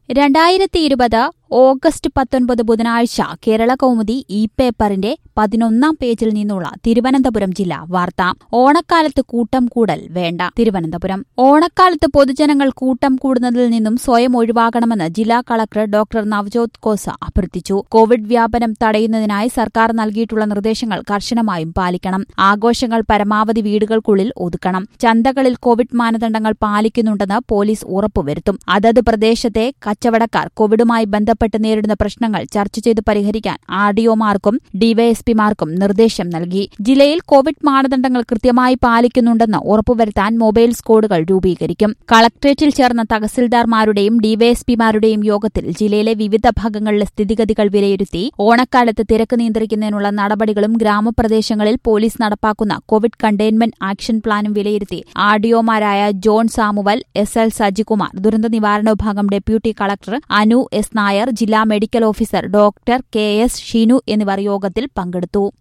രണ്ടായിരത്തി ഇരുപത് ഓഗസ്റ്റ് പത്തൊൻപത് ബുധനാഴ്ച കേരള കൗമുദി ഇ പേപ്പറിന്റെ പതിനൊന്നാം പേജിൽ നിന്നുള്ള തിരുവനന്തപുരം ജില്ലാ വാർത്ത ഓണക്കാലത്ത് കൂട്ടം കൂടൽ വേണ്ട തിരുവനന്തപുരം ഓണക്കാലത്ത് പൊതുജനങ്ങൾ കൂട്ടം കൂടുന്നതിൽ നിന്നും സ്വയം ഒഴിവാകണമെന്ന് ജില്ലാ കളക്ടർ ഡോക്ടർ നവജോത് കോസ അഭ്യർത്ഥിച്ചു കോവിഡ് വ്യാപനം തടയുന്നതിനായി സർക്കാർ നൽകിയിട്ടുള്ള നിർദ്ദേശങ്ങൾ കർശനമായും പാലിക്കണം ആഘോഷങ്ങൾ പരമാവധി വീടുകൾക്കുള്ളിൽ ഒതുക്കണം ചന്തകളിൽ കോവിഡ് മാനദണ്ഡങ്ങൾ പാലിക്കുന്നുണ്ടെന്ന് പോലീസ് ഉറപ്പുവരുത്തും അതത് പ്രദേശത്തെ കച്ചവടക്കാർ കോവിഡുമായി ബന്ധപ്പെട്ട് നേരിടുന്ന പ്രശ്നങ്ങൾ ചർച്ച ചെയ്ത് പരിഹരിക്കാൻ ആർഡിഒമാർക്കും ഡിവൈഎസ്പിമാർക്കും നിർദ്ദേശം നൽകി ജില്ലയിൽ കോവിഡ് മാനദണ്ഡങ്ങൾ കൃത്യമായി പാലിക്കുന്നുണ്ടെന്ന് ഉറപ്പുവരുത്താൻ മൊബൈൽ സ്ക്വാഡുകൾ രൂപീകരിക്കും കളക്ട്രേറ്റിൽ ചേർന്ന തഹസിൽദാർമാരുടെയും ഡിവൈഎസ്പിമാരുടെയും യോഗത്തിൽ ജില്ലയിലെ വിവിധ ഭാഗങ്ങളിലെ സ്ഥിതിഗതികൾ വിലയിരുത്തി ഓണക്കാലത്ത് തിരക്ക് നിയന്ത്രിക്കുന്നതിനുള്ള നടപടികളും ഗ്രാമപ്രദേശങ്ങളിൽ പോലീസ് നടപ്പാക്കുന്ന കോവിഡ് കണ്ടെയ്ൻമെന്റ് ആക്ഷൻ പ്ലാനും വിലയിരുത്തി ആർഡിഒമാരായ John Samuel S L Sajikumar ദുരന്ത നിവാരണ വിഭാഗം deputy collector Anu S Nair ജില്ലാ medical officer doctor K S Shinu എന്നിവർ യോഗത്തിൽ പങ്കെടുത്തു